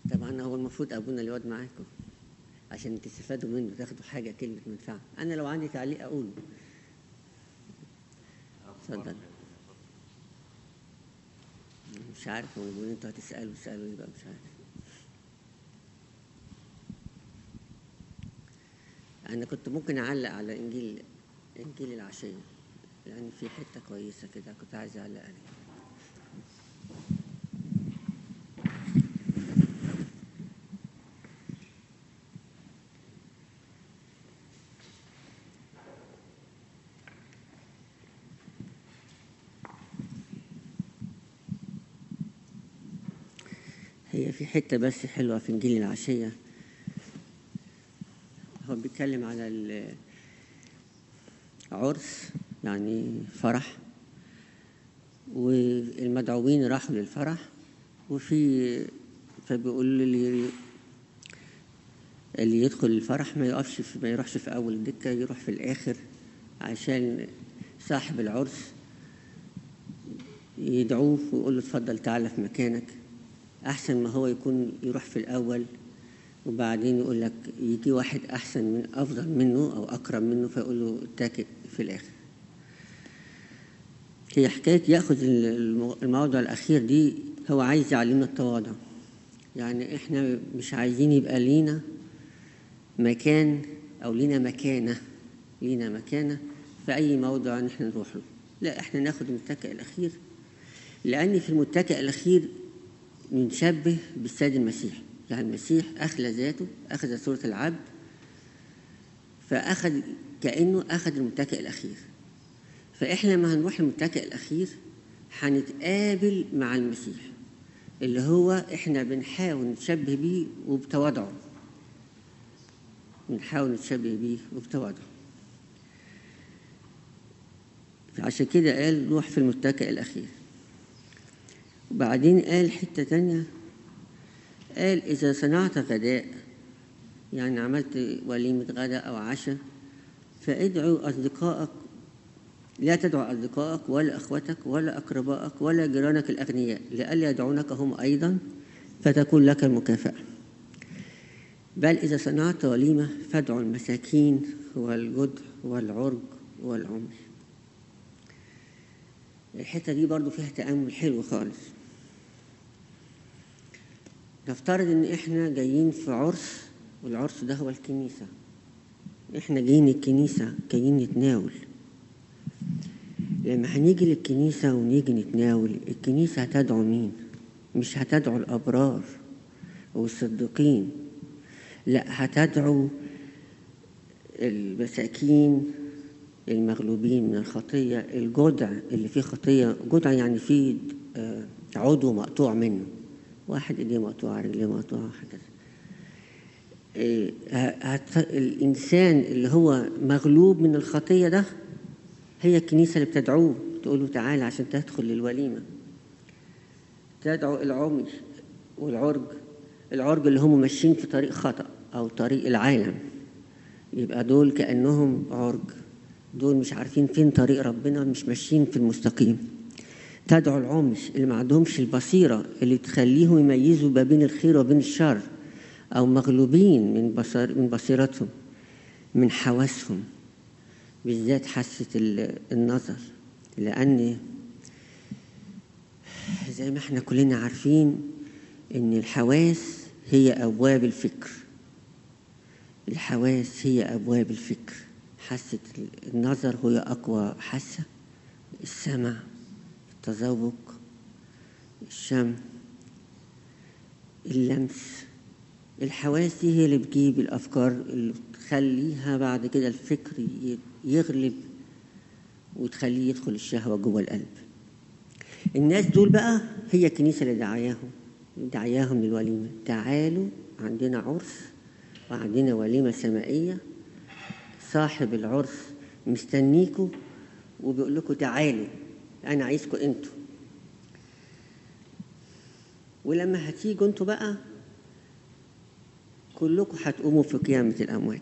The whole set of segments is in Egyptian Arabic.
طبعا هو المفروض ابونا اللي يقعد معاكم عشان تستفادوا منه تاخدوا حاجه كلمه منفعه انا لو عندي تعليق اقوله اتفضل مش عارف هو بيقول انتوا هتسالوا اسالوا ايه بقى مش عارف انا كنت ممكن اعلق على انجيل انجيل العشيه لان في حته كويسه كده كنت عايز اعلق عليها هي في حتة بس حلوة في إنجيل العشية هو بيتكلم على العرس يعني فرح والمدعوين راحوا للفرح وفي فبيقول اللي اللي يدخل الفرح ما يقفش في ما يروحش في أول دكة يروح في الآخر عشان صاحب العرس يدعوه ويقول له اتفضل تعالى في مكانك أحسن ما هو يكون يروح في الأول وبعدين يقول لك يجي واحد أحسن من أفضل منه أو أكرم منه فيقول له اتكئ في الآخر هي حكاية يأخذ الموضع الأخير دي هو عايز يعلمنا التواضع يعني إحنا مش عايزين يبقى لينا مكان أو لينا مكانة لينا مكانة في أي موضع نحن نروح له لا إحنا ناخد المتكئ الأخير لأن في المتكئ الأخير نشبه بالسيد المسيح يعني المسيح أخلى ذاته أخذ صورة العبد فأخذ كأنه أخذ المتكئ الأخير فإحنا لما هنروح المتكئ الأخير هنتقابل مع المسيح اللي هو إحنا بنحاول نتشبه بيه وبتواضعه بنحاول نتشبه بيه وبتواضعه عشان كده قال روح في المتكئ الأخير وبعدين قال حتة تانية قال إذا صنعت غداء يعني عملت وليمة غداء أو عشاء فادعوا أصدقائك لا تدعو أصدقائك ولا أخوتك ولا أقربائك ولا جيرانك الأغنياء لئلا يدعونك هم أيضا فتكون لك المكافأة بل إذا صنعت وليمة فادعوا المساكين والجدع والعرج والعمر الحتة دي برضو فيها تأمل حلو خالص نفترض ان احنا جايين في عرس والعرس ده هو الكنيسة احنا جايين الكنيسة جايين نتناول لما هنيجي للكنيسة ونيجي نتناول الكنيسة هتدعو مين مش هتدعو الأبرار والصديقين لا هتدعو المساكين المغلوبين من الخطية الجدع اللي فيه خطية جدع يعني فيه عضو مقطوع منه واحد ايديه مقطوعة رجليه مقطوعة هكذا الإنسان اللي هو مغلوب من الخطية ده هي الكنيسة اللي بتدعوه تقول له تعالى عشان تدخل للوليمة تدعو العمي والعرج العرج اللي هم ماشيين في طريق خطأ أو طريق العالم يبقى دول كأنهم عرج دول مش عارفين فين طريق ربنا مش ماشيين في المستقيم تدعو العمي اللي ما عندهمش البصيرة اللي تخليهم يميزوا ما بين الخير وبين الشر أو مغلوبين من بصر من بصيرتهم من حواسهم بالذات حاسة النظر لأن زي ما احنا كلنا عارفين إن الحواس هي أبواب الفكر الحواس هي أبواب الفكر حاسة النظر هي أقوى حاسة السمع التذوق الشم اللمس الحواس دي هي اللي بتجيب الأفكار اللي تخليها بعد كده الفكر يغلب وتخليه يدخل الشهوة جوه القلب الناس دول بقى هي الكنيسة اللي دعاياهم دعاياهم للوليمة تعالوا عندنا عرس وعندنا وليمة سمائية صاحب العرس مستنيكوا وبيقول لكم تعالوا انا عايزكم انتوا ولما هتيجوا انتوا بقى كلكم هتقوموا في قيامة الأموات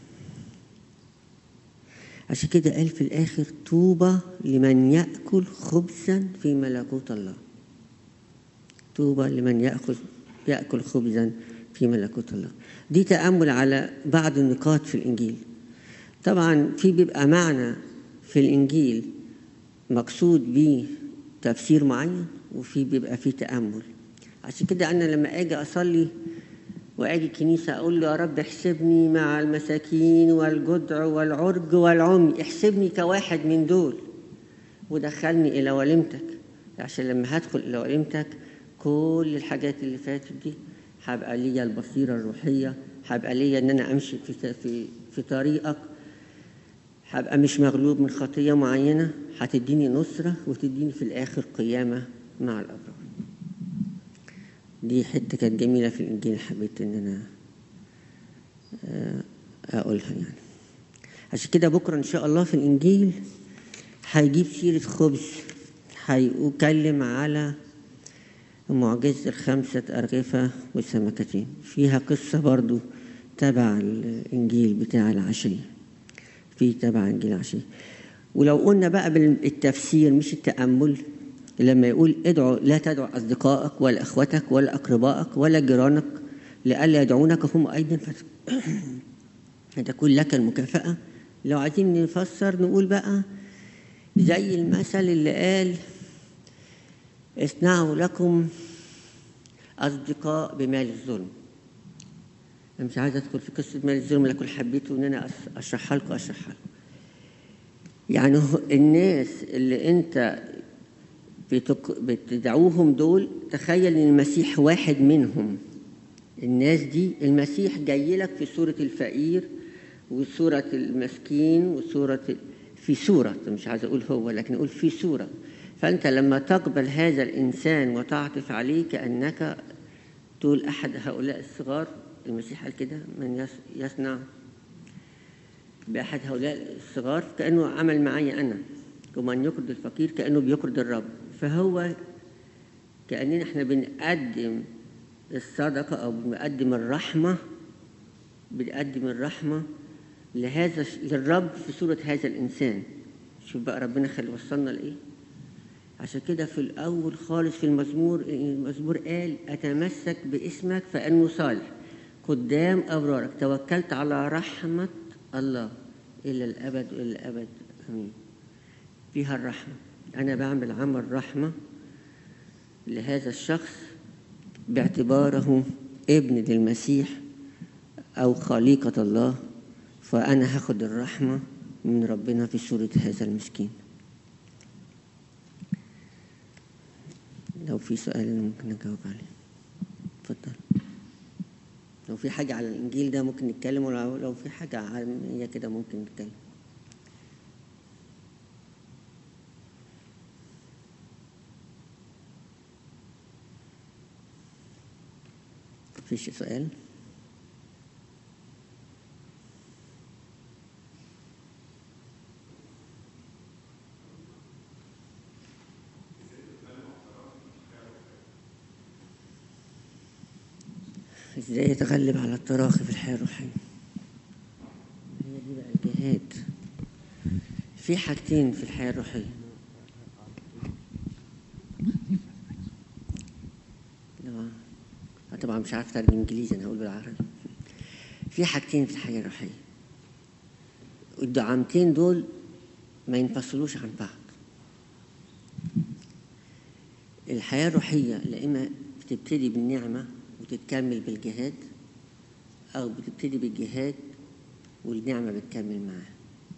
عشان كده قال في الآخر طوبى لمن يأكل خبزا في ملكوت الله طوبى لمن يأخذ يأكل خبزا في ملكوت الله دي تأمل على بعض النقاط في الإنجيل طبعا في بيبقى معنى في الإنجيل مقصود بيه تفسير معين وفي بيبقى فيه تأمل عشان كده أنا لما أجي أصلي وأجي الكنيسة أقول له يا رب احسبني مع المساكين والجدع والعرج والعمي احسبني كواحد من دول ودخلني إلى وليمتك عشان لما هدخل إلى وليمتك كل الحاجات اللي فاتت دي هبقى ليا البصيرة الروحية هبقى ليا إن أنا أمشي في في في طريقك هبقى مش مغلوب من خطية معينة هتديني نصرة وتديني في الآخر قيامة مع الأبرار دي حتة كانت جميلة في الإنجيل حبيت إن أنا أقولها يعني عشان كده بكرة إن شاء الله في الإنجيل هيجيب سيرة خبز هيتكلم على معجزة الخمسة أرغفة والسمكتين فيها قصة برضو تبع الإنجيل بتاع العشية في تبع إنجيل العشية ولو قلنا بقى بالتفسير مش التأمل لما يقول ادعوا لا تدعو أصدقائك ولا أخوتك ولا أقربائك ولا جيرانك لئلا يدعونك هم أيضا فتكون لك المكافأة لو عايزين نفسر نقول بقى زي المثل اللي قال اصنعوا لكم أصدقاء بمال الظلم أنا مش عايز أدخل في قصة مال الظلم لكن حبيته إن أنا أشرحها لكم أشرحها لكم يعني الناس اللي أنت بتك... بتدعوهم دول تخيل ان المسيح واحد منهم الناس دي المسيح جاي لك في صورة الفقير وصورة المسكين وصورة في صورة مش عايز أقول هو لكن أقول في صورة فأنت لما تقبل هذا الإنسان وتعطف عليه كأنك تقول أحد هؤلاء الصغار المسيح قال كده من يصنع بأحد هؤلاء الصغار كأنه عمل معي أنا ومن يقرض الفقير كأنه بيقرض الرب فهو كأننا احنا بنقدم الصدقة أو بنقدم الرحمة بنقدم الرحمة لهذا للرب في صورة هذا الإنسان شوف بقى ربنا خلي وصلنا لإيه عشان كده في الأول خالص في المزمور المزمور قال أتمسك باسمك فإنه صالح قدام أبرارك توكلت على رحمة الله إلى الأبد وإلى الأبد آمين فيها الرحمة أنا بعمل عمل رحمة لهذا الشخص باعتباره ابن للمسيح أو خليقة الله فأنا هاخد الرحمة من ربنا في صورة هذا المسكين لو في سؤال أنا ممكن أجاوب عليه اتفضل لو في حاجة على الإنجيل ده ممكن نتكلم ولو لو في حاجة عالمية كده ممكن نتكلم فيش سؤال ازاي يتغلب على التراخي في الحياة الروحية هي دي بقى الجهاد في حاجتين في الحياة الروحية طبعا مش عارف ترجم انجليزي انا هقول بالعربي في حاجتين في الحياه الروحيه الدعامتين دول ما ينفصلوش عن بعض الحياه الروحيه لا اما بتبتدي بالنعمه وتتكمل بالجهاد او بتبتدي بالجهاد والنعمه بتكمل معاها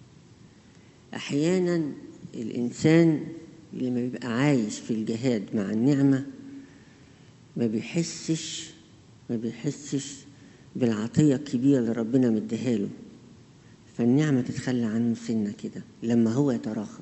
احيانا الانسان لما بيبقى عايش في الجهاد مع النعمه ما بيحسش ما بيحسش بالعطية الكبيرة اللي ربنا مديها له فالنعمة تتخلى عنه سنة كده لما هو يتراخى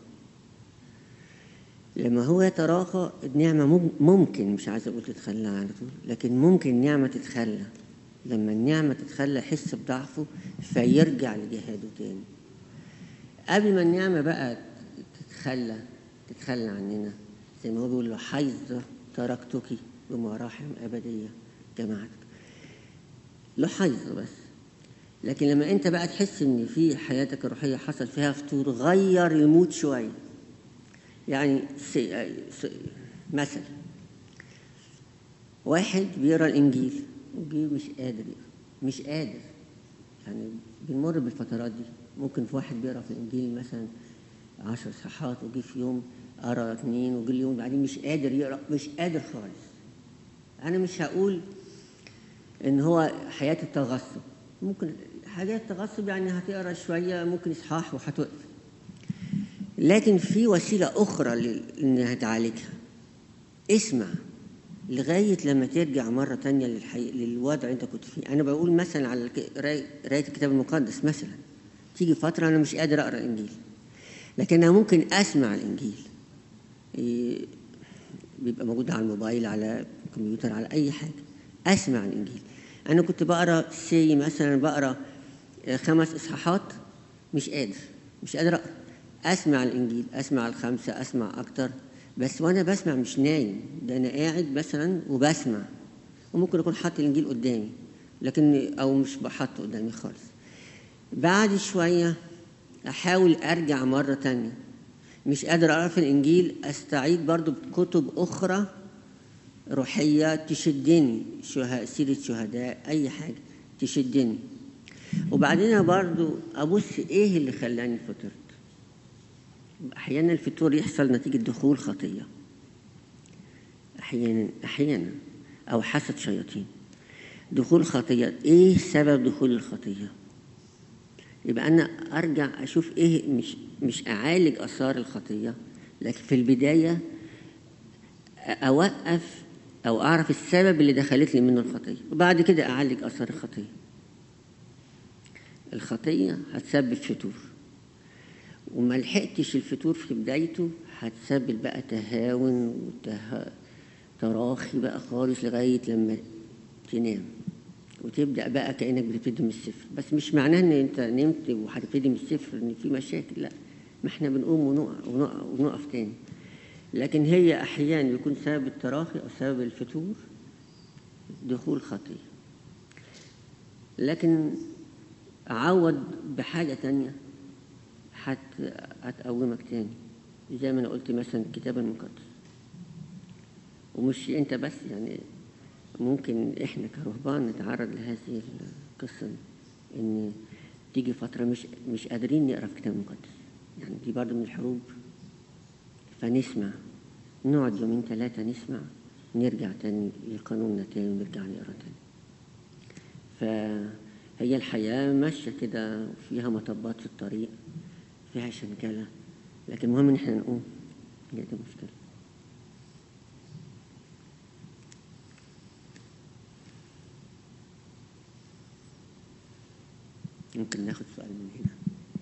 لما هو يتراخى النعمة ممكن مش عايز أقول تتخلى على طول لكن ممكن النعمة تتخلى لما النعمة تتخلى يحس بضعفه فيرجع لجهاده تاني قبل ما النعمة بقى تتخلى تتخلى عننا زي ما هو بيقول له حيظة تركتك بمراحم أبدية جماعتك له حيظ بس لكن لما انت بقى تحس ان في حياتك الروحيه حصل فيها فتور غير المود شويه يعني سي... سي... مثلا واحد بيقرا الانجيل وجي مش قادر يقرا مش قادر يعني بنمر بالفترات دي ممكن في واحد بيقرا في الانجيل مثلا عشر صفحات وجي في يوم قرا اتنين وجي اليوم بعدين مش قادر يقرا مش قادر خالص انا مش هقول ان هو حياه التغصب ممكن حاجات التغصب يعني هتقرا شويه ممكن اصحاح وهتوقف لكن في وسيله اخرى ل- انها تعالجها اسمع لغايه لما ترجع مره تانية للحي... للوضع اللي انت كنت فيه انا بقول مثلا على الك- قرايه قراية الكتاب المقدس مثلا تيجي فتره انا مش قادر اقرا الانجيل لكن انا ممكن اسمع الانجيل إيه، بيبقى موجود على الموبايل على الكمبيوتر على اي حاجه اسمع الانجيل انا كنت بقرا سي مثلا بقرا آه، خمس اصحاحات مش قادر مش قادر اقرا اسمع الانجيل اسمع الخمسه اسمع اكتر بس وانا بسمع مش نايم ده انا قاعد مثلا وبسمع وممكن اكون حاطط الانجيل قدامي لكن او مش بحطه قدامي خالص بعد شويه احاول ارجع مره تانية مش قادر اقرا في الانجيل استعيد برضو بكتب اخرى روحيه تشدني شه... سيره شهداء اي حاجه تشدني وبعدين أنا برضو ابص ايه اللي خلاني فطرت احيانا الفطور يحصل نتيجه دخول خطيه احيانا احيانا او حسد شياطين دخول خطيه ايه سبب دخول الخطيه يبقى انا ارجع اشوف ايه مش مش اعالج اثار الخطيه لكن في البدايه اوقف او اعرف السبب اللي دخلت لي منه الخطيه وبعد كده اعالج اثار الخطيه الخطيه هتسبب فتور وما لحقتش الفتور في بدايته هتسبب بقى تهاون وتراخي بقى خالص لغايه لما تنام وتبدا بقى كانك بتبتدي من الصفر بس مش معناه ان انت نمت وهتبتدي من الصفر ان في مشاكل لا ما احنا بنقوم ونقع ونقع ونقف تاني لكن هي احيانا يكون سبب التراخي او سبب الفتور دخول خطيه لكن عوض بحاجه تانية هت هتقومك تاني زي ما انا قلت مثلا الكتاب المقدس ومش انت بس يعني ممكن احنا كرهبان نتعرض لهذه القصه ان تيجي فتره مش مش قادرين نقرا في الكتاب المقدس يعني دي برضه من الحروب فنسمع نقعد يومين ثلاثه نسمع نرجع تاني لقانوننا تاني ونرجع نقرا تاني فهي الحياه ماشيه كده فيها مطبات في الطريق فيها شنكله لكن المهم ان احنا نقوم هي دي المشكله ممكن ناخد سؤال من هنا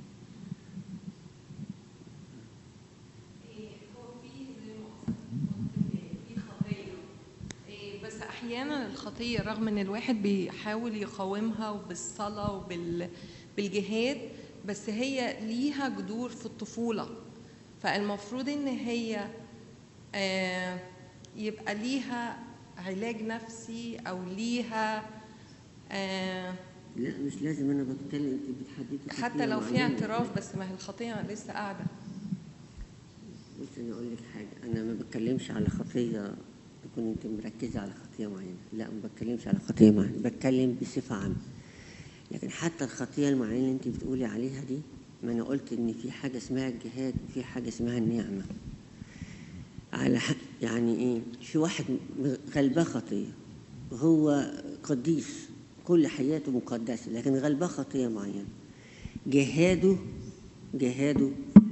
إيه، هو في زي ما قلت إن في خطية إيه، بس أحيانا الخطية رغم إن الواحد بيحاول يقاومها وبالصلاة وبال بالجهاد بس هي ليها جذور في الطفولة فالمفروض إن هي آه، يبقى ليها علاج نفسي أو ليها آه، لا مش لازم انا بتكلم انت بتحددي حتى خطية لو في معينة. اعتراف بس ما هي الخطية لسه قاعدة بص انا اقول لك حاجه انا ما بتكلمش على خطيه تكون انت مركزه على خطيه معينه لا ما بتكلمش على خطيه معينه بتكلم بصفه عامه لكن حتى الخطيه المعينه اللي انت بتقولي عليها دي ما انا قلت ان في حاجه اسمها الجهاد وفي حاجه اسمها النعمه على حق يعني ايه في واحد م- غلباه خطيه هو قديس كل حياته مقدسه لكن غلباه خطيه معينه جهاده جهاده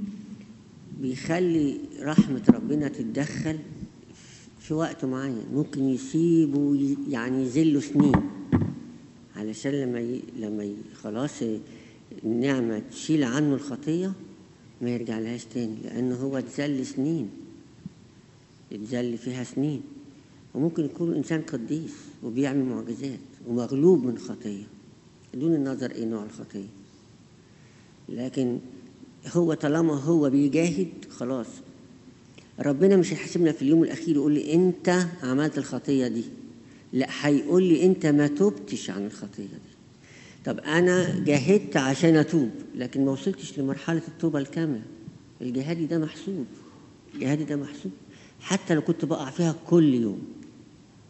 بيخلي رحمة ربنا تتدخل في وقت معين ممكن يسيبه ي- يعني يذله سنين علشان لما ي... لما ي... خلاص النعمة تشيل عنه الخطية ما يرجع لهاش تاني لأنه هو اتذل سنين اتذل فيها سنين وممكن يكون إنسان قديس وبيعمل معجزات ومغلوب من خطية دون النظر إيه نوع الخطية لكن هو طالما هو بيجاهد خلاص ربنا مش هيحاسبنا في اليوم الاخير يقول لي انت عملت الخطيه دي لا هيقول لي انت ما تبتش عن الخطيه دي طب انا جاهدت عشان اتوب لكن ما وصلتش لمرحله التوبه الكامله الجهاد ده محسوب الجهاد ده محسوب حتى لو كنت بقع فيها كل يوم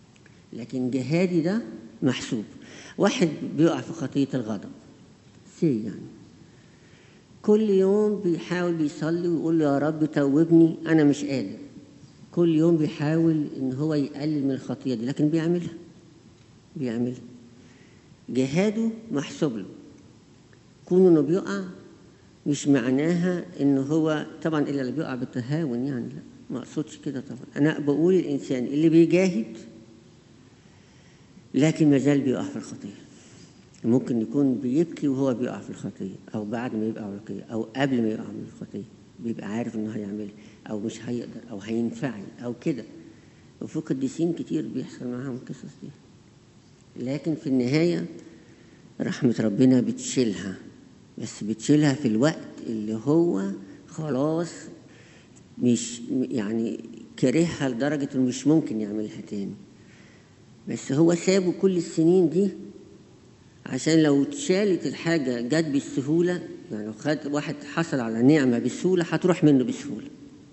لكن جهادي ده محسوب واحد بيقع في خطية الغضب سي يعني كل يوم بيحاول بيصلي ويقول له يا رب توبني أنا مش قادر كل يوم بيحاول إن هو يقلل من الخطية دي لكن بيعملها بيعملها جهاده محسوب له كونه إنه بيقع مش معناها إن هو طبعا إلا اللي بيقع بالتهاون يعني لا ما أقصدش كده طبعا أنا بقول الإنسان اللي بيجاهد لكن ما زال بيقع في الخطية ممكن يكون بيبكي وهو بيقع في الخطية أو بعد ما يبقى في الخطية أو قبل ما يقع من الخطية بيبقى عارف إنه هيعملها أو مش هيقدر أو هينفعل أو كده وفي قديسين كتير بيحصل معاهم القصص دي لكن في النهاية رحمة ربنا بتشيلها بس بتشيلها في الوقت اللي هو خلاص مش يعني كرهها لدرجة إنه مش ممكن يعملها تاني بس هو سابه كل السنين دي عشان لو اتشالت الحاجة جت بالسهولة يعني لو خد واحد حصل على نعمة بسهولة هتروح منه بسهولة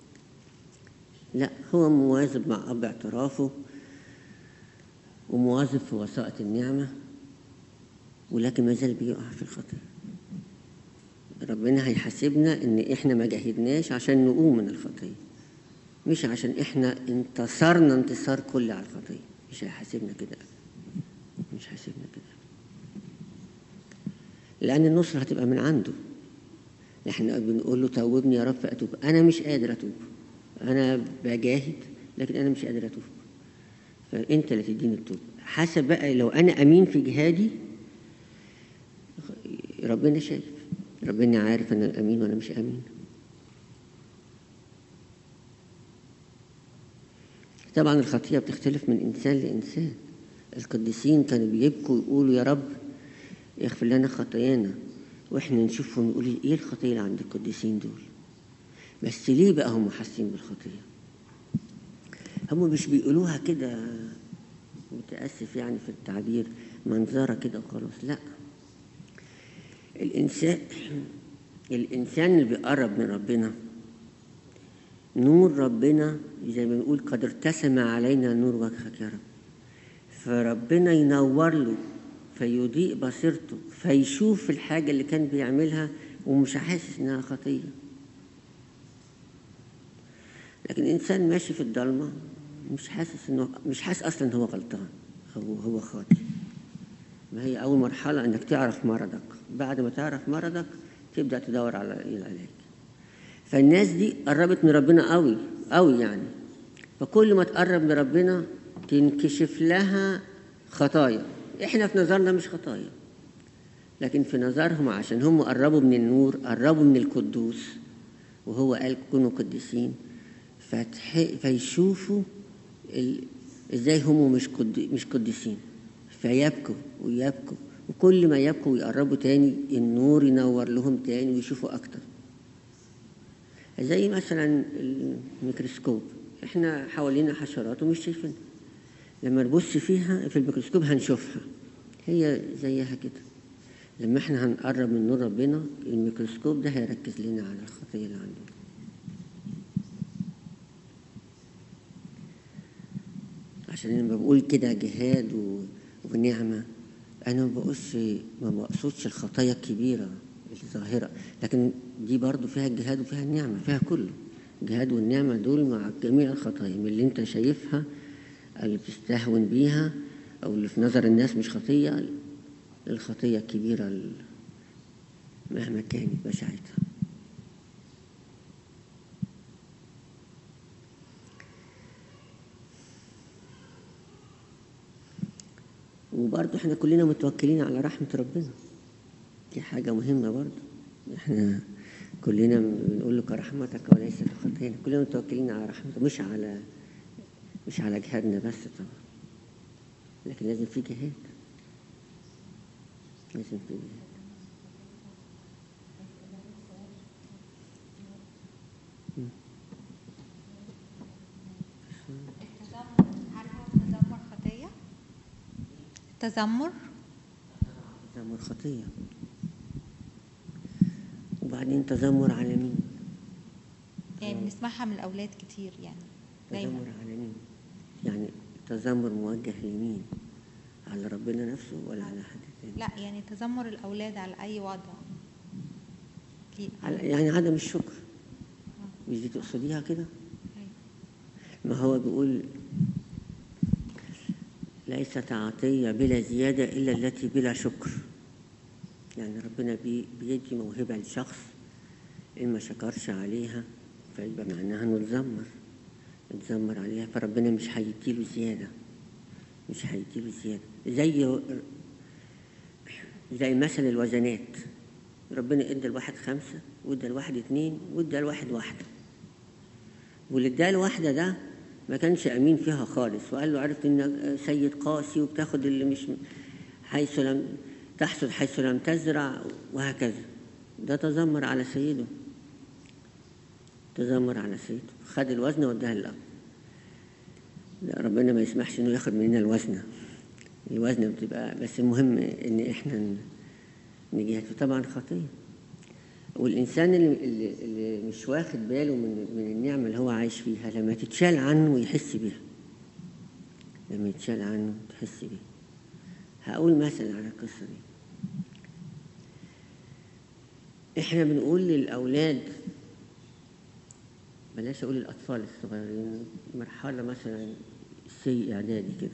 لا هو مواظب مع أب اعترافه ومواظب في وسائط النعمة ولكن ما زال بيقع في الخطية ربنا هيحاسبنا ان احنا ما جاهدناش عشان نقوم من الخطية مش عشان احنا انتصرنا انتصار كلي على الخطية مش هيحاسبنا كده مش هيحاسبنا كده لأن النصرة هتبقى من عنده احنا بنقول له توبني يا رب فأتوب أنا مش قادر أتوب أنا بجاهد لكن أنا مش قادر أتوب فأنت اللي تديني التوب حسب بقى لو أنا أمين في جهادي ربنا شايف ربنا عارف أنا أمين وأنا مش أمين طبعا الخطية بتختلف من إنسان لإنسان القديسين كانوا بيبكوا يقولوا يا رب يغفر لنا خطايانا واحنا نشوف ونقول ايه الخطيه اللي عند القديسين دول بس ليه بقى هم حاسين بالخطيه هم مش بيقولوها كده متاسف يعني في التعبير منظره كده وخلاص لا الانسان الانسان اللي بيقرب من ربنا نور ربنا زي ما بنقول قد ارتسم علينا نور وجهك يا رب فربنا ينور له فيضيء بصيرته فيشوف الحاجة اللي كان بيعملها ومش حاسس إنها خطية لكن الإنسان ماشي في الضلمة مش حاسس إنه مش حاسس أصلا إن هو غلطان أو هو خاطئ ما هي أول مرحلة إنك تعرف مرضك بعد ما تعرف مرضك تبدأ تدور على العلاج فالناس دي قربت من ربنا قوي قوي يعني فكل ما تقرب من ربنا تنكشف لها خطايا احنا في نظرنا مش خطايا لكن في نظرهم عشان هم قربوا من النور قربوا من القدوس وهو قال كونوا قديسين فتح فيشوفوا ال... ازاي هم مش قد... مش قديسين فيبكوا ويبكوا وكل ما يبكوا ويقربوا تاني النور ينور لهم تاني ويشوفوا اكتر زي مثلا الميكروسكوب احنا حوالينا حشرات ومش شايفينها لما نبص فيها في الميكروسكوب هنشوفها هي زيها كده لما احنا هنقرب من نور ربنا الميكروسكوب ده هيركز لنا على الخطية اللي عندنا عشان لما بقول كده جهاد و... ونعمة أنا ما بقولش ما بقصدش الخطايا الكبيرة الظاهرة لكن دي برضو فيها الجهاد وفيها النعمة فيها كله الجهاد والنعمة دول مع جميع الخطايا من اللي انت شايفها اللي بتستهون بيها أو اللي في نظر الناس مش خطية الخطية الكبيرة مهما كانت بشاعتها وبرضه احنا كلنا متوكلين على رحمة ربنا دي حاجة مهمة برضه احنا كلنا بنقول لك رحمتك وليس خطايانا كلنا متوكلين على رحمتك مش على مش على جهادنا بس طبعا لكن لازم في جهاد لازم في جهاد التذمر هل هو التذمر خطية؟ التذمر تذمر خطية وبعدين تذمر على مين؟ يعني بنسمعها من الأولاد كتير يعني دايما تذمر على مين؟ يعني التذمر موجه لمين على ربنا نفسه ولا على حد تاني لا يعني تذمر الأولاد على أي وضع في على- يعني عدم الشكر مش دي تقصديها كده أيوة. ما هو بيقول ليست عطية بلا زيادة إلا التي بلا شكر يعني ربنا بي بيدي موهبة لشخص إن ما شكرش عليها فيبقى معناها إنه اتذمر اتذمر عليها فربنا مش هيديله زيادة مش هيديله زيادة زي زي مثل الوزنات ربنا ادى الواحد خمسة وادى الواحد اتنين وادى الواحد واحدة واللي اداها الواحدة ده ما كانش أمين فيها خالص وقال له عرفت إنك سيد قاسي وبتاخد اللي مش حيث لم تحصد حيث لم تزرع وهكذا ده تذمر على سيده تذمر على سيده خد الوزن واداها للأب لا ربنا ما يسمحش إنه ياخد مننا الوزنة الوزنة بتبقى بس المهم إن إحنا ن- نجهز طبعا خطية والإنسان اللي, اللي, اللي مش واخد باله من, من النعمة اللي هو عايش فيها لما تتشال عنه يحس بيها لما يتشال عنه تحس بيها هقول مثل على القصة دي احنا بنقول للأولاد بلاش أقول الأطفال الصغيرين مرحلة مثلا سي إعدادي كده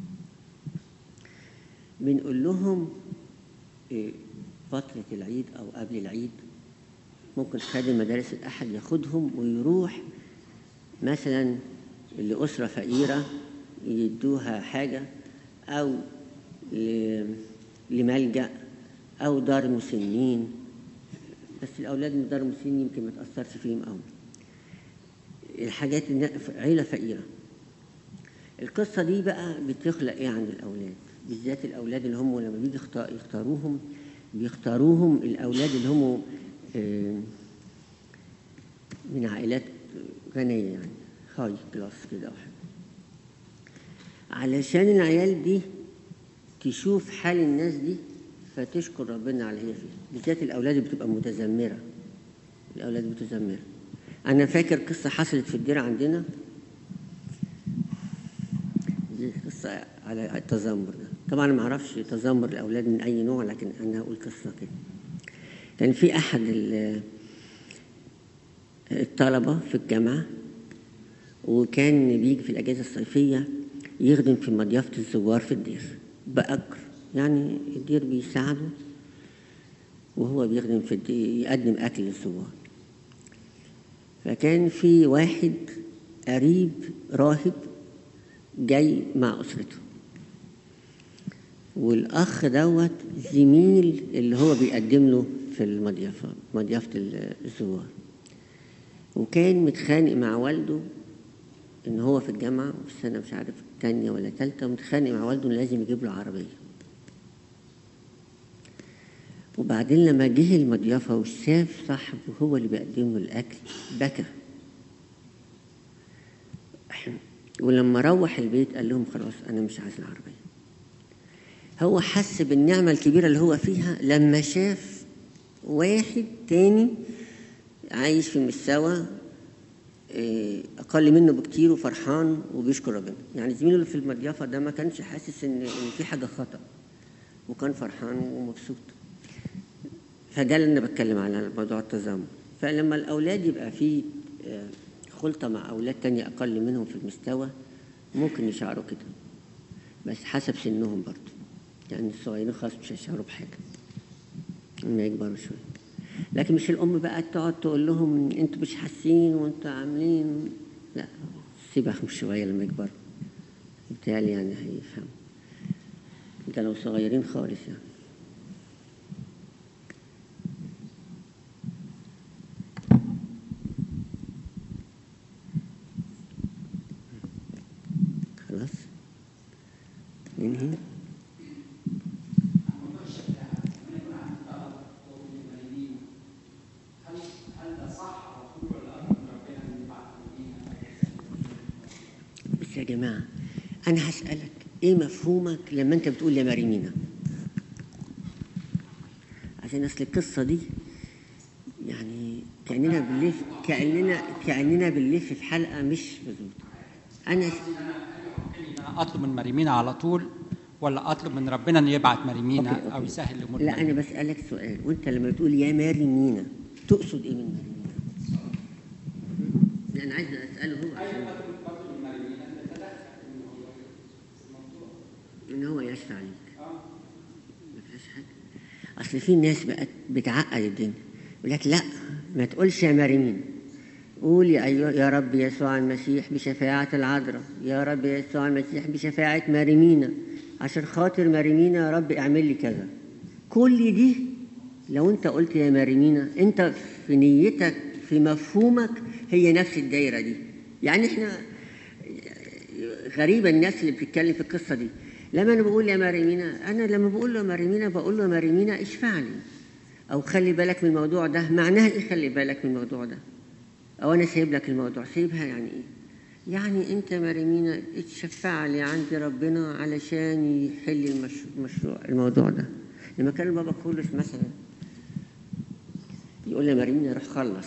بنقول لهم إيه، فترة العيد أو قبل العيد ممكن خادم مدارس الأحد ياخدهم ويروح مثلا لأسرة فقيرة يدوها حاجة أو ل- لملجأ أو دار مسنين بس الأولاد من دار المسنين يمكن ما تأثرش فيهم أوي الحاجات النا- عيلة فقيرة القصة دي بقى بتخلق إيه عند الأولاد بالذات الأولاد اللي هم لما بيجي يخت- يختاروهم بيختاروهم الأولاد اللي هم آه، من عائلات غنية يعني هاي كلاس كده أو حاجة علشان العيال دي تشوف حال الناس دي فتشكر ربنا على اللي هي فيه بالذات الأولاد اللي بتبقى متذمرة الأولاد متذمرة أنا فاكر قصة حصلت في الدير عندنا دي قصة على التذمر ده طبعا ما اعرفش تذمر الاولاد من اي نوع لكن انا هقول قصه كده كان في احد ال- الطلبه في الجامعه وكان بيجي في الاجازه الصيفيه يخدم في مضيافه الزوار في الدير باجر يعني الدير بيساعده وهو بيخدم في الدير يقدم اكل للزوار فكان في واحد قريب راهب جاي مع أسرته والأخ دوت زميل اللي هو بيقدم له في المضيافة مضيافة الزوار وكان متخانق مع والده إن هو في الجامعة وفي السنة مش عارف تانية ولا تالتة متخانق مع والده إنه لازم يجيب له عربية وبعدين لما جه المضيافة وشاف صاحبه هو اللي بيقدم له الأكل بكى ولما روح البيت قال لهم خلاص انا مش عايز العربيه هو حس بالنعمه الكبيره اللي هو فيها لما شاف واحد تاني عايش في مستوى إيه، اقل منه بكتير وفرحان وبيشكر ربنا يعني زميله اللي في المضيافه ده ما كانش حاسس ان ان في حاجه خطا وكان فرحان ومبسوط فده اللي انا بتكلم على موضوع التذمر فلما الاولاد يبقى في آه، خلطه مع اولاد تانية اقل منهم في المستوى ممكن يشعروا كده بس حسب سنهم برضه يعني الصغيرين خلاص مش هيشعروا بحاجه لما يكبروا شويه لكن مش الام بقى تقعد تقول لهم انتوا مش حاسين وانتوا عاملين لا سيبهم شويه لما يكبروا بالتالي يعني هيفهموا ده لو صغيرين خالص يعني خلاص ننهي بس يا جماعة أنا هسألك إيه مفهومك لما أنت بتقول يا مريمينا؟ عشان أصل القصة دي يعني كأننا بنلف كأننا كأننا بنلف في حلقة مش مظبوطة أنا مريمينا اطلب من مريمينا على طول ولا اطلب من ربنا ان يبعت مريمينا أوكي، أوكي. او يسهل الامور لا مريمينا؟ انا بسالك سؤال وانت لما بتقول يا ماري مينا تقصد ايه من ماري مينا؟ لا انا عايز اساله هو عشان ان هو يشفع عليك ما فيهاش حاجه اصل في ناس بقت بتعقد الدنيا يقول لك لا ما تقولش يا ماري مينا قول يا أيها يا رب يسوع المسيح بشفاعة العذراء يا رب يسوع المسيح بشفاعة مريمينا عشان خاطر مريمينا يا رب اعمل لي كذا كل دي لو انت قلت يا مريمينا انت في نيتك في مفهومك هي نفس الدايرة دي يعني احنا غريبة الناس اللي بتتكلم في القصة دي لما انا بقول يا مريمينا انا لما بقول له يا مريمينا بقول له يا مريمينا اشفع لي او خلي بالك من الموضوع ده معناها ايه خلي بالك من الموضوع ده او انا سايب لك الموضوع سايبها يعني ايه يعني انت يا مريمينا اتشفع لي عند ربنا علشان يحل المشروع, المشروع الموضوع ده لما كان البابا كرولوس مثلا يقول يا مريمينا روح خلص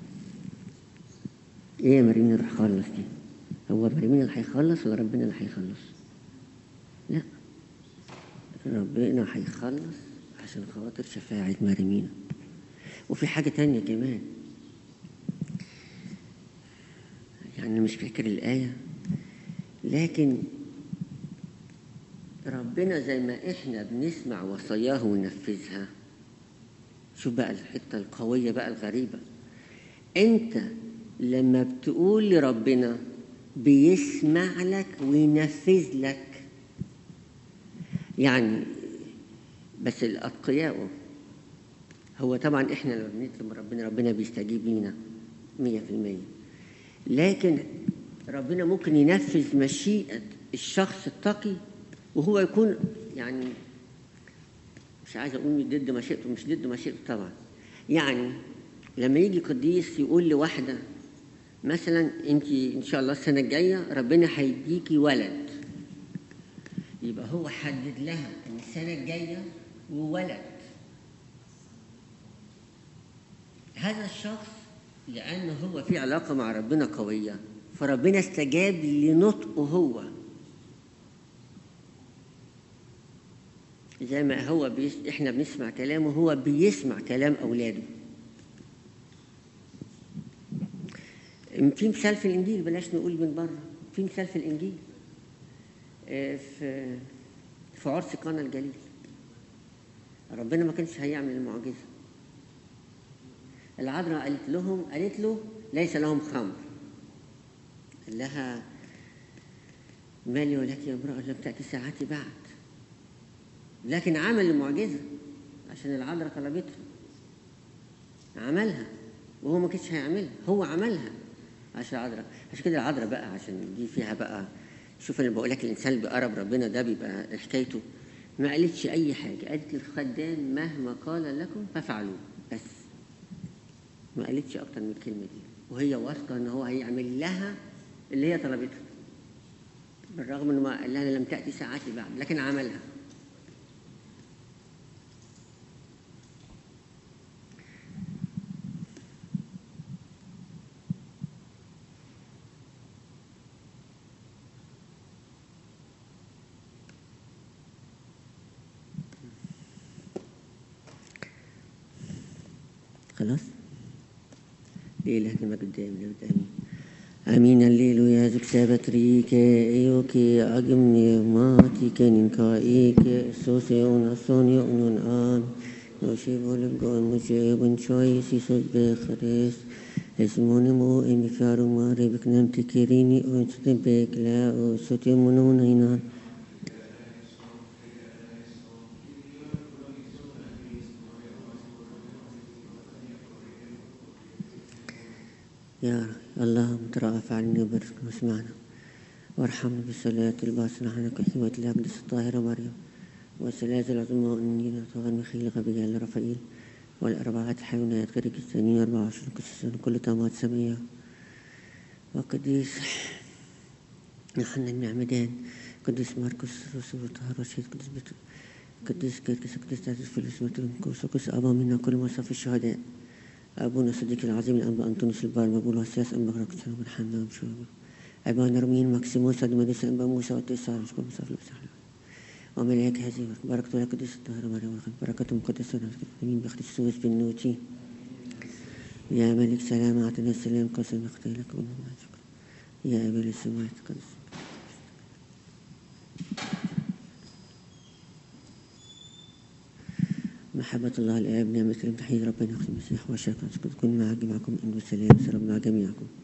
ايه يا مريمينا روح خلص دي هو مريمينا اللي هيخلص ولا ربنا اللي هيخلص لا ربنا هيخلص عشان خاطر شفاعة مريمينا وفي حاجة تانية كمان يعني مش فاكر الآية لكن ربنا زي ما احنا بنسمع وصاياه وننفذها شوف بقى الحتة القوية بقى الغريبة انت لما بتقول لربنا بيسمع لك وينفذ لك يعني بس الأتقياء هو طبعا احنا لما بنطلب من ربنا ربنا بيستجيب لينا مية في المية لكن ربنا ممكن ينفذ مشيئة الشخص التقي وهو يكون يعني مش عايز اقول ضد مشيئته مش ضد مشيئته طبعا يعني لما يجي قديس يقول لواحدة مثلا انت ان شاء الله السنة الجاية ربنا هيديكي ولد يبقى هو حدد لها ان السنة الجاية وولد هذا الشخص لأنه هو في علاقة مع ربنا قوية فربنا استجاب لنطقه هو زي ما هو بيس... احنا بنسمع كلامه هو بيسمع كلام أولاده في مثال في الإنجيل بلاش نقول من بره في مثال في الإنجيل آه، في في عرس قانا الجليل ربنا ما كانش هيعمل المعجزه العذراء قالت لهم قالت له ليس لهم خمر قال لها مالي ولك يا امرأة لم تأتي ساعتي بعد لكن عمل المعجزة عشان العذراء طلبته عملها وهو ما كانش هيعملها هو عملها عشان العذراء عشان كده العذراء بقى عشان دي فيها بقى شوف انا بقول لك الانسان اللي بيقرب ربنا ده بيبقى حكايته ما قالتش اي حاجه قالت للخدام مهما قال لكم فافعلوه بس ما قالتش اكتر من الكلمه دي وهي واثقه ان هو هيعمل لها اللي هي طلبته بالرغم انه ما قال لها لم تاتي ساعتي بعد لكن عملها خلاص لإلهنا مجد دائم لأبد آمين آمين الليلويا زكتابة ريك إيوكي أجمني ماتي كنين كايك سوسي ونصوني ونون آم نوشيب ولبقون مجيب شوي سيسوس بخريس اسموني مو إمي فارو ماري بكنام تكيريني ونسوتي بك لا وسوتي منون هينان يا اللهم ترأف علينا وبارك واسمعنا وارحمنا بالصلاة الباصرة عنك وحماية الأقدس الطاهرة مريم والثلاثة العظمى والنيل طغى مخيل غبيال رفائيل والأربعة حيوانات غير الثانية أربعة وعشرين قصصا كل طامات سمية وقديس يوحنا المعمدان قديس ماركوس رسول طهر رشيد قديس بت... قديس كيركس قديس تعزيز فيلوس مترنكوس وقديس أبا منا كل مصاف الشهداء أبونا الصديق العظيم الأنبا أنطونيوس البار مقبول والسياس أنبا غرق سلام الحمام شوبه أبانا رمين مكسيموس ودمدس أنبا موسى والتسار شكرا مصر وسهلا وملاك هذه بركة لك قدس الطاهرة مريم والخير بركة مقدسة أمين بخريستوس بالنوتي يا ملك سلام أعطنا السلام قسم اختيلك شكرا يا أبا السماوات قدس محبة الله الآب نعمة الامتحان ربنا يخصم المسيح وشركة تكون مع جميعكم إن والسلام سلام مع جميعكم